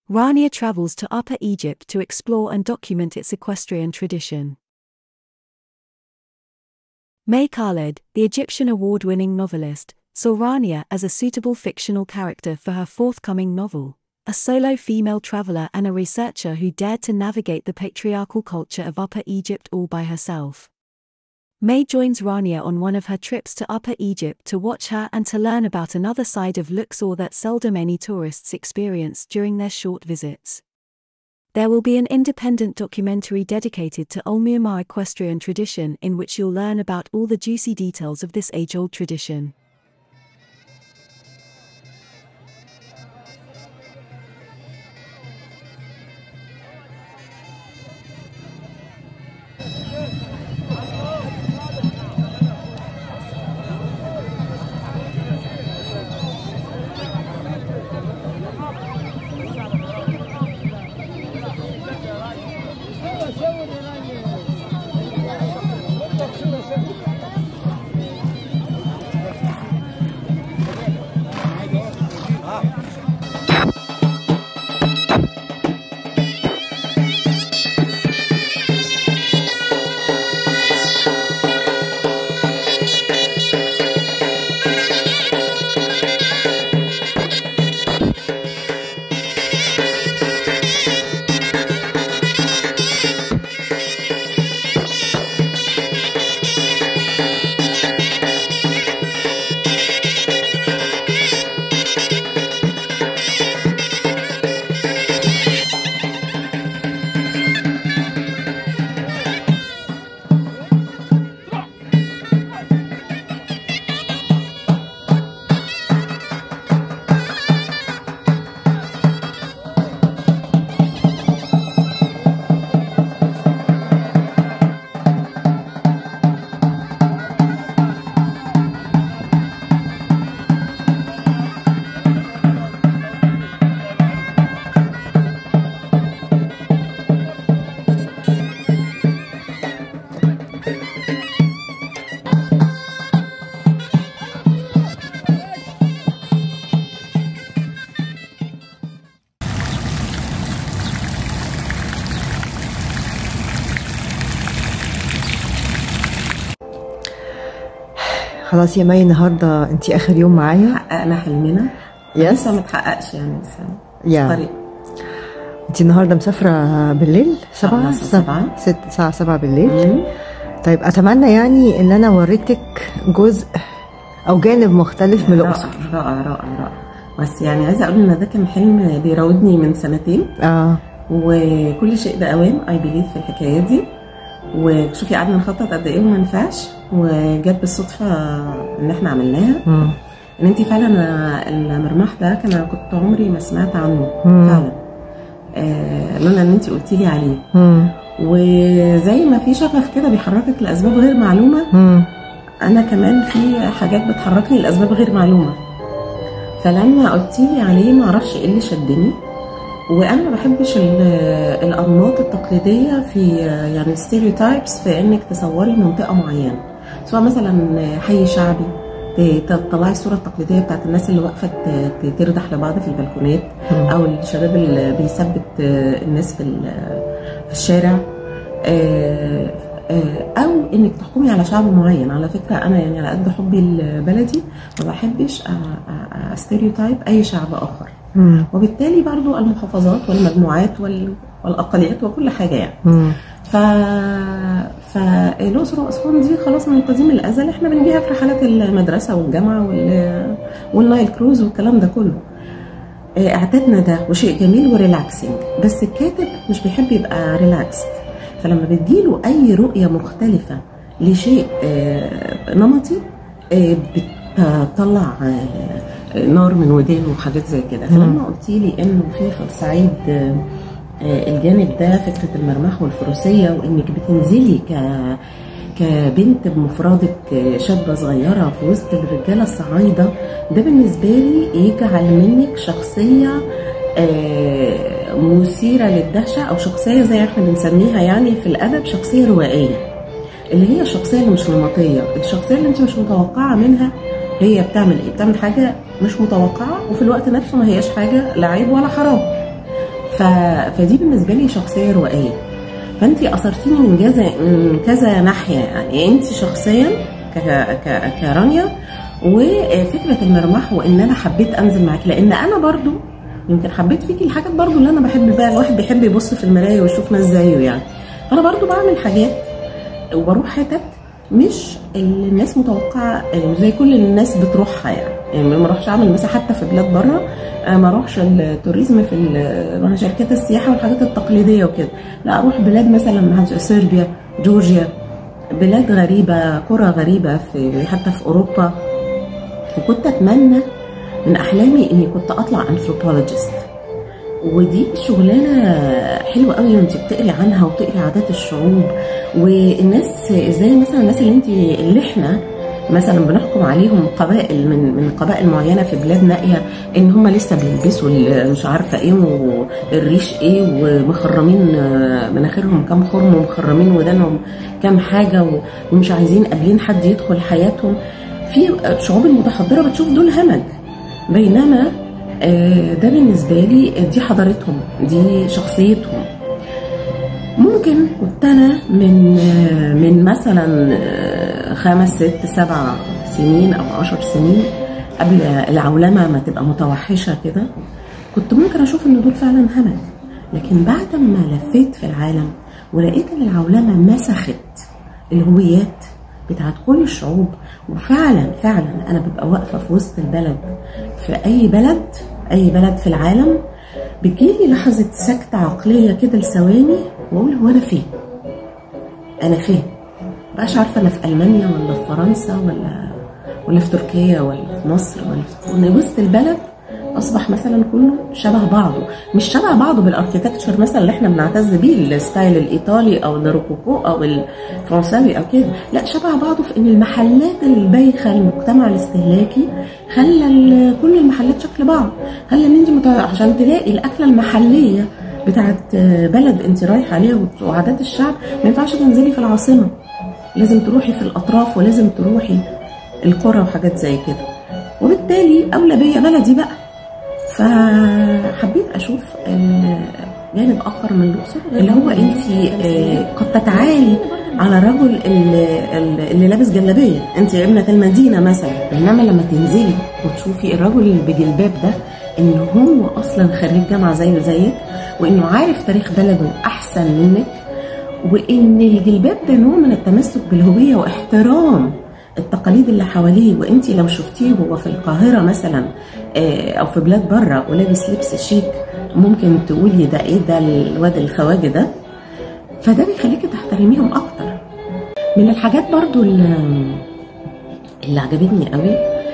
Rania travels to Upper Egypt to explore and document its equestrian tradition. May Khaled, the Egyptian award winning novelist, saw Rania as a suitable fictional character for her forthcoming novel, a solo female traveler and a researcher who dared to navigate the patriarchal culture of Upper Egypt all by herself. May joins Rania on one of her trips to Upper Egypt to watch her and to learn about another side of Luxor that seldom any tourists experience during their short visits. There will be an independent documentary dedicated to Ulmiama equestrian tradition in which you'll learn about all the juicy details of this age old tradition. خلاص يا مي النهارده انت اخر يوم معايا حققنا حلمنا يس. لسه ما اتحققش يعني بس يا. طريق انت النهارده مسافره بالليل سبعة خلاص، سبعة. ست ساعة سبعة بالليل طيب اتمنى يعني ان انا وريتك جزء او جانب مختلف من الاقصر رائع رائع رائع رائع بس يعني عايزه اقول ان ده كان حلم بيراودني من سنتين اه وكل شيء بأوان اي بليف في الحكايه دي وشوفي قعدنا نخطط قد ايه وما نفعش وجت بالصدفه ان احنا عملناها مم. ان انت فعلا المرماح ده كان كنت عمري ما سمعت عنه مم. فعلا آه لولا ان انت قلتي لي عليه مم. وزي ما في شغف كده بيحركك لاسباب غير معلومه مم. انا كمان في حاجات بتحركني لاسباب غير معلومه فلما قلتي لي عليه ما اعرفش ايه اللي شدني وانا ما بحبش ال- الانماط التقليديه في يعني ستيريوتايبس في انك تصوري منطقه معينه سواء مثلا حي شعبي ت- تطلعي الصوره التقليديه بتاعت الناس اللي واقفه ت- تردح لبعض في البلكونات او الشباب اللي بيثبت الناس في ال- في الشارع آه، آه، او انك تحكمي على شعب معين على فكره انا يعني على قد حبي لبلدي ما بحبش استيريوتايب اي شعب اخر مم. وبالتالي برضو المحافظات والمجموعات وال- والاقليات وكل حاجه يعني مم. ف فالاقصر واسوان دي خلاص من قديم الازل احنا بنجيها في رحلات المدرسه والجامعه وال... والنايل كروز والكلام ده كله آه، اعتدنا ده وشيء جميل وريلاكسنج بس الكاتب مش بيحب يبقى ريلاكسد فلما بتجيله اي رؤيه مختلفه لشيء آه، نمطي آه، بتطلع آه، نار من ودانه وحاجات زي كده فلما قلت لي انه في صعيد آه، آه، الجانب ده فكره المرماح والفروسيه وانك بتنزلي ك كبنت بمفردك آه، شابه صغيره في وسط الرجاله الصعايده ده بالنسبه لي يجعل منك شخصيه آه، مثيره للدهشه او شخصيه زي احنا بنسميها يعني في الادب شخصيه روائيه اللي هي الشخصيه اللي مش نمطيه الشخصيه اللي انت مش متوقعه منها هي بتعمل ايه بتعمل حاجه مش متوقعه وفي الوقت نفسه ما هياش حاجه لا عيب ولا حرام ف... فدي بالنسبه لي شخصيه روائيه فانت اثرتيني من كذا من كذا ناحيه يعني انت شخصيا ك... ك... كرانيا وفكره المرماح وان انا حبيت انزل معاك لان انا برضو يمكن حبيت فيكي الحاجات برضو اللي انا بحب بقى الواحد بيحب يبص في المرايه ويشوف ناس زيه يعني فانا برضو بعمل حاجات وبروح حتت مش اللي الناس متوقعه يعني زي كل الناس بتروحها يعني يعني ما اروحش اعمل مثلا حتى في بلاد بره ما اروحش التوريزم في ال- مع شركات السياحه والحاجات التقليديه وكده لا اروح بلاد مثلا مع صربيا جورجيا بلاد غريبه قرى غريبه في حتى في اوروبا وكنت اتمنى من احلامي اني كنت اطلع انثروبولوجيست ودي شغلانه حلوه قوي وانت بتقري عنها وتقري عادات الشعوب والناس ازاي مثلا الناس اللي انت اللي احنا مثلا بنحكم عليهم قبائل من من قبائل معينه في بلاد نائيه ان هم لسه بيلبسوا ال- مش عارفه ايه والريش ايه ومخرمين آه، مناخيرهم كام خرم ومخرمين ودانهم كام حاجه و- ومش عايزين قابلين حد يدخل حياتهم في الشعوب المتحضره بتشوف دول همج بينما آه، ده بالنسبه لي دي حضارتهم دي شخصيتهم ممكن كنت انا من آه، من مثلا آه، خمس ست سبع سنين او عشر سنين قبل العولمه ما تبقى متوحشه كده كنت ممكن اشوف ان دول فعلا همج لكن بعد ما لفيت في العالم ولقيت ان العولمه مسخت الهويات بتاعت كل الشعوب وفعلا فعلا انا ببقى واقفه في وسط البلد في اي بلد اي بلد في العالم بتجيلي لحظه سكتة عقليه كده لثواني واقول هو انا فين؟ انا فين؟ مبقاش عارفه انا في المانيا ولا في فرنسا ولا ولا في تركيا ولا في مصر ولا في وإن وسط البلد اصبح مثلا كله شبه بعضه مش شبه بعضه بالاركيتكتشر مثلا اللي احنا بنعتز بيه الستايل الايطالي او الروكوكو او الفرنساوي او كده لا شبه بعضه في ان المحلات البايخه المجتمع الاستهلاكي خلى ال- كل المحلات شكل بعض خلى ان انت مت... عشان تلاقي الاكله المحليه بتاعت بلد انت رايحه عليها وعادات الشعب ما ينفعش تنزلي في العاصمه لازم تروحي في الاطراف ولازم تروحي القرى وحاجات زي كده وبالتالي اولى بيا بلدي بقى فحبيت اشوف ال- جانب اخر من الاقصر اللي هو انت آه، قد تتعالي على الرجل اللي, اللي لابس جلابيه انت ابنه المدينه مثلا بينما لما تنزلي وتشوفي الرجل اللي بجلباب ده ان هو اصلا خريج جامعه زيه زيك وانه عارف تاريخ بلده احسن منك وان الجلباب ده نوع من التمسك بالهويه واحترام التقاليد اللي حواليه وانت لو شفتيه وهو في القاهره مثلا آه، او في بلاد بره ولابس لبس شيك ممكن تقولي ده ايه ده الواد الخواجه ده فده بيخليكي تحترميهم اكتر من الحاجات برضو اللي, اللي عجبتني قوي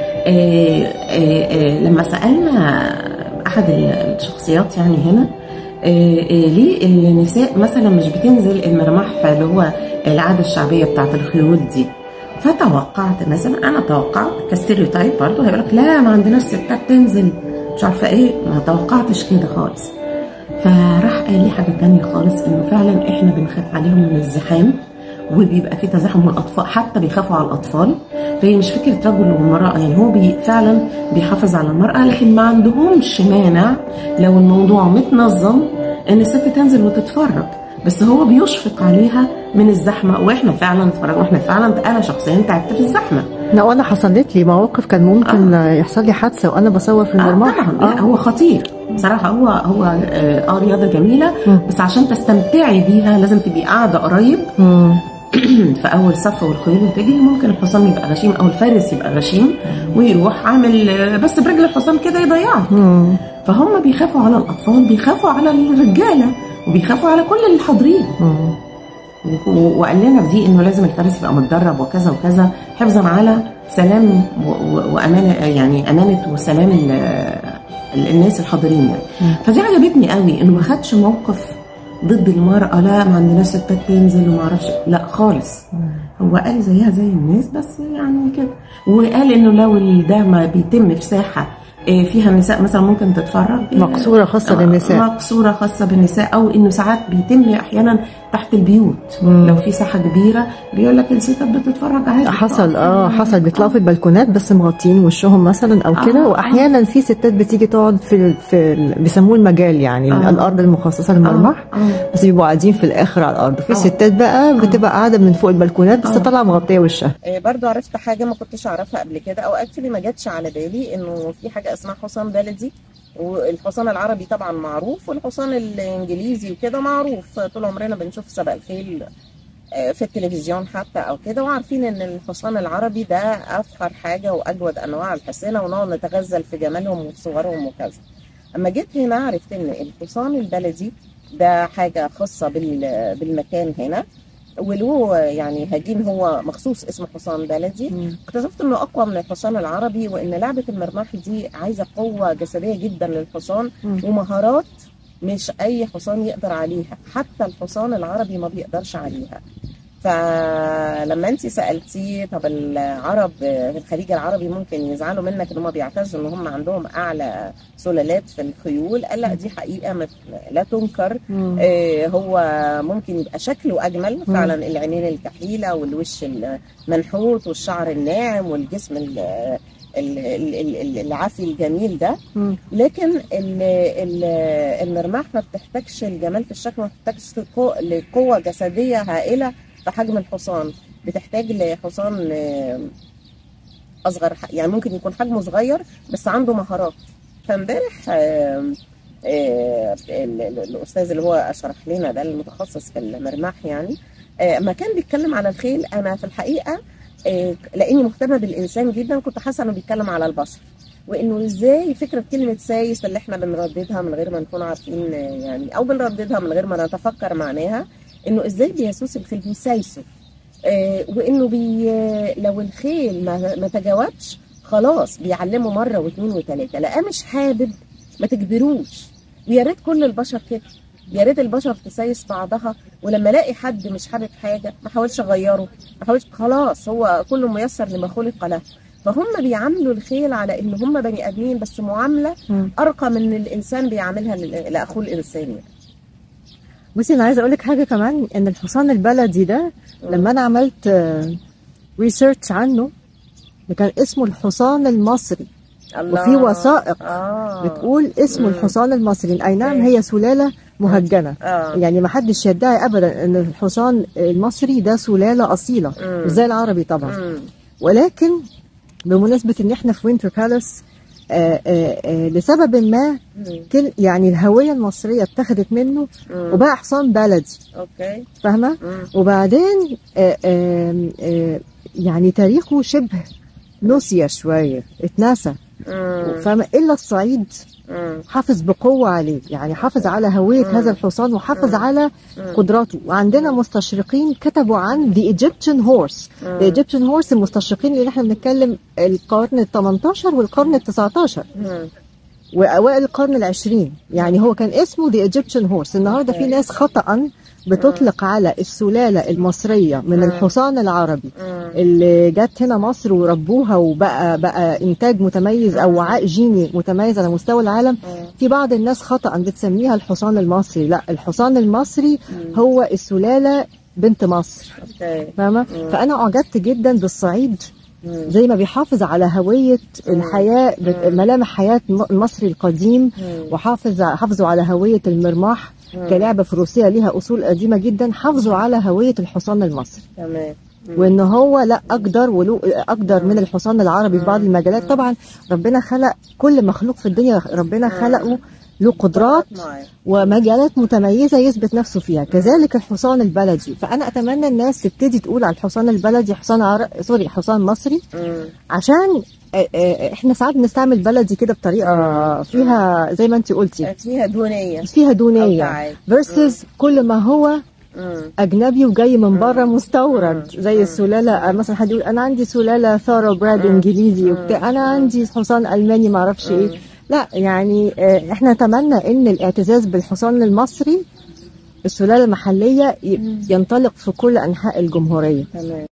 آه، آه، آه، لما سالنا احد الشخصيات يعني هنا آه، آه، ليه النساء مثلا مش بتنزل المرمح اللي هو العاده الشعبيه بتاعت الخيول دي فتوقعت مثلا انا توقعت كستيريوتايب برضه هيقول لك لا ما عندناش ستات تنزل مش عارفه ايه ما توقعتش كده خالص فراح قال لي حاجه تانية خالص انه فعلا احنا بنخاف عليهم من الزحام وبيبقى في تزاحم والاطفال حتى بيخافوا على الاطفال فهي مش فكره رجل وامراه يعني هو بي فعلا بيحافظ على المراه لكن ما عندهمش مانع لو الموضوع متنظم ان الست تنزل وتتفرج بس هو بيشفق عليها من الزحمه واحنا فعلا اتفرجنا واحنا فعلا انا شخصيا تعبت في الزحمه لا وانا حصلت لي مواقف كان ممكن آه. يحصل لي حادثه وانا بصور في آه المرمح طبعا لا هو خطير بصراحه هو هو اه آه، رياضه جميله بس عشان تستمتعي بيها لازم تبقي قاعده قريب مم. في اول صف والخيول تجري ممكن الحصان يبقى غشيم او الفارس يبقى غشيم ويروح عامل آه، بس برجل الحصان كده يضيعك مم. فهم بيخافوا على الاطفال بيخافوا على الرجاله وبيخافوا على كل اللي حاضرين مم. و- وقال لنا في دي انه لازم الفارس يبقى متدرب وكذا وكذا حفظا على سلام و- و- وامانه يعني امانه وسلام ال- ال- الناس الحاضرين يعني فدي عجبتني قوي انه ما خدش موقف ضد المرأة لا ما عندناش ستات تنزل وما اعرفش لا خالص هو قال زيها زي الناس بس يعني كده وقال انه لو ال- ده ما بيتم في ساحة آه، فيها النساء مثلا ممكن تتفرج مقصورة خاصة آه، بالنساء. مقصوره خاصه بالنساء او انه ساعات بيتم احيانا تحت البيوت مم. لو في ساحه كبيره بيقول لك الستات بتتفرج عادي حصل اه حصل بيطلعوا في البلكونات بس مغطيين وشهم مثلا او كده آه، واحيانا في ستات بتيجي تقعد في ال- في ال- بيسموه المجال يعني آه. الارض المخصصه للمرمح آه، آه. بس بيبقوا قاعدين في الاخر على الارض في آه. ستات بقى بتبقى قاعده من فوق البلكونات بس آه. طالعه مغطيه وشها آه، برضو عرفت حاجه ما كنتش اعرفها قبل كده او اكشلي ما جاتش على بالي انه في حاجه اسمها حصان بلدي والحصان العربي طبعا معروف والحصان الانجليزي وكده معروف طول عمرنا بنشوف سبق الخيل آه، في التلفزيون حتى او كده وعارفين ان الحصان العربي ده افخر حاجه واجود انواع الحصينه ونقعد نتغزل في جمالهم وفي صورهم وكذا اما جيت هنا عرفت ان الحصان البلدي ده حاجه خاصه بال- بالمكان هنا وله يعني هجين هو مخصوص اسمه حصان بلدي اكتشفت انه اقوى من الحصان العربي وان لعبه المرماح دي عايزه قوه جسديه جدا للحصان مم. ومهارات مش اي حصان يقدر عليها حتى الحصان العربي ما بيقدرش عليها فلما انت سالتيه طب العرب في الخليج العربي ممكن يزعلوا منك ان هم بيعتزوا ان هم عندهم اعلى سلالات في الخيول قال لا دي حقيقه ما- لا تنكر آه، هو ممكن يبقى شكله اجمل فعلا العينين الكحيله والوش المنحوت والشعر الناعم والجسم ال- ال- ال- ال- العافي الجميل ده مم. لكن ال- ال- المرماح ما بتحتاجش الجمال في الشكل ما بتحتاجش لقو- لقوه جسديه هائله في حجم الحصان بتحتاج لحصان آه، اصغر ح- يعني ممكن يكون حجمه صغير بس عنده مهارات فامبارح آه، آه، ال- ال- الاستاذ اللي هو شرح لنا ده المتخصص في المرماح يعني آه، ما كان بيتكلم على الخيل انا في الحقيقه آه، لاني مهتمه بالانسان جدا كنت حاسه انه بيتكلم على البشر وانه ازاي فكره كلمه سايس اللي احنا بنرددها من غير ما نكون عارفين آه، يعني او بنرددها من غير ما نتفكر معناها انه ازاي بيسوس الخيل بيسايسه آه، وانه بي آه، لو الخيل ما, ما تجاوبش خلاص بيعلمه مره واثنين وثلاثه لقاه مش حابب ما تجبروش ويا ريت كل البشر كده يا ريت البشر تسايس بعضها ولما الاقي حد مش حابب حاجه ما احاولش اغيره ما احاولش خلاص هو كله ميسر لما خلق له فهم بيعاملوا الخيل على ان هم بني ادمين بس معامله مم. ارقى من الانسان بيعاملها لل- لاخوه الانسان يعني. بصي انا عايزه اقول لك حاجه كمان ان الحصان البلدي ده لما انا عملت ريسيرش عنه ده كان اسمه الحصان المصري الله وفي وثائق آه. بتقول اسمه مم. الحصان المصري اي نعم أوكي. هي سلاله مهجنه اه يعني ما حدش يدعي ابدا ان الحصان المصري ده سلاله اصيله مم. مش زي العربي طبعا مم. ولكن بمناسبه ان احنا في وينتر بالاس آه آه آه لسبب ما مم. كل يعني الهويه المصريه اتخذت منه مم. وبقى حصان بلدي اوكي فاهمه مم. وبعدين آه آه آه يعني تاريخه شبه نسي شويه اتنسى مم. فاهمه الا الصعيد مم. حافظ بقوة عليه يعني حافظ على هوية مم. هذا الحصان وحافظ مم. على مم. قدراته وعندنا مستشرقين كتبوا عن the Egyptian horse مم. the Egyptian horse المستشرقين اللي احنا بنتكلم القرن ال 18 والقرن ال 19 مم. واوائل القرن العشرين يعني هو كان اسمه the Egyptian horse النهارده في ناس خطأ بتطلق على السلالة المصرية من مم. الحصان العربي مم. اللي جت هنا مصر وربوها وبقى بقى انتاج متميز او وعاء جيني متميز على مستوى العالم مم. في بعض الناس خطأ بتسميها الحصان المصري لا الحصان المصري هو السلالة بنت مصر اوكي فاهمة فأنا أعجبت جدا بالصعيد مم. زي ما بيحافظ على هوية الحياة بت- ملامح حياة م- المصري القديم مم. وحافظ حافظوا على هوية المرماح كلعبة فروسية ليها أصول قديمة جدا حافظوا على هوية الحصان المصري تمام وان هو لا اقدر ولو اقدر من الحصان العربي في بعض المجالات طبعا ربنا خلق كل مخلوق في الدنيا ربنا خلقه له قدرات معاك. ومجالات متميزه يثبت نفسه فيها كذلك الحصان البلدي فانا اتمنى الناس تبتدي تقول على الحصان البلدي حصان عر... سوري حصان مصري مم. عشان آه، آه، احنا ساعات بنستعمل بلدي كده بطريقه فيها زي ما انت قلتي فيها دونيه فيها أو دونيه تعال. فيرسز كل ما هو مم. اجنبي وجاي من بره مستورد زي السلاله آه، مثلا حد يقول انا عندي سلاله ثارو براد انجليزي وبتاع انا عندي حصان الماني ما اعرفش ايه لا يعني آه، احنا نتمنى ان الاعتزاز بالحصان المصري السلاله المحليه ي- ينطلق في كل انحاء الجمهوريه تمام